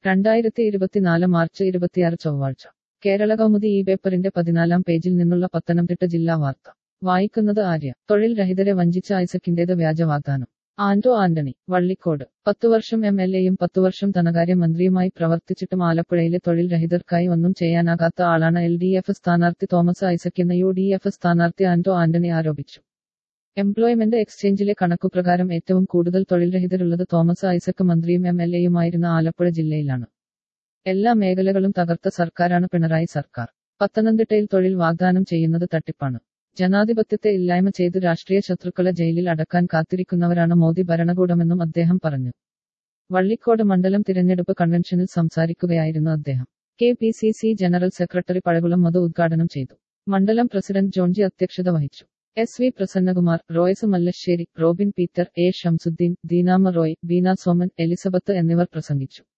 രണ്ടായിരത്തി ഇരുപത്തിനാല് മാർച്ച് ഇരുപത്തിയാറ് ചൊവ്വാഴ്ച കേരള കൗമുദി ഈ പേപ്പറിന്റെ പതിനാലാം പേജിൽ നിന്നുള്ള പത്തനംതിട്ട ജില്ലാ വാർത്ത വായിക്കുന്നത് ആര്യ തൊഴിൽ രഹിതരെ വഞ്ചിച്ച ഐസക്കിന്റേത് വ്യാജ വാഗ്ദാനം ആന്റോ ആന്റണി വള്ളിക്കോട് പത്തു വർഷം എം എൽ എയും പത്തു വർഷം ധനകാര്യ മന്ത്രിയുമായി പ്രവർത്തിച്ചിട്ടും ആലപ്പുഴയിലെ തൊഴിൽ രഹിതർക്കായി ഒന്നും ചെയ്യാനാകാത്ത ആളാണ് എൽ ഡി എഫ് സ്ഥാനാർത്ഥി തോമസ് ഐസക് എന്ന യു ഡി എഫ് സ്ഥാനാർത്ഥി ആന്റോ ആന്റണി ആരോപിച്ചു എംപ്ലോയ്മെന്റ് എക്സ്ചേഞ്ചിലെ കണക്കുപ്രകാരം ഏറ്റവും കൂടുതൽ തൊഴിൽ രഹിതരുള്ളത് തോമസ് ഐസക് മന്ത്രിയും എം എൽ എയുമായിരുന്ന ആലപ്പുഴ ജില്ലയിലാണ് എല്ലാ മേഖലകളും തകർത്ത സർക്കാരാണ് പിണറായി സർക്കാർ പത്തനംതിട്ടയിൽ തൊഴിൽ വാഗ്ദാനം ചെയ്യുന്നത് തട്ടിപ്പാണ് ജനാധിപത്യത്തെ ഇല്ലായ്മ ചെയ്ത് രാഷ്ട്രീയ ശത്രുക്കളെ ജയിലിൽ അടക്കാൻ കാത്തിരിക്കുന്നവരാണ് മോദി ഭരണകൂടമെന്നും അദ്ദേഹം പറഞ്ഞു വള്ളിക്കോട് മണ്ഡലം തിരഞ്ഞെടുപ്പ് കൺവെൻഷനിൽ സംസാരിക്കുകയായിരുന്നു അദ്ദേഹം K P C C general secretary Pazhakulam Madhu ഉദ്ഘാടനം ചെയ്തു മണ്ഡലം പ്രസിഡന്റ് ജോൺജി അധ്യക്ഷത വഹിച്ചു S V Prasannakumar Royce Mallassery Robin Peter A Shamsuddin Deenama Roy Beena Soman Elizabeth എന്നിവർ പ്രസംഗിച്ചു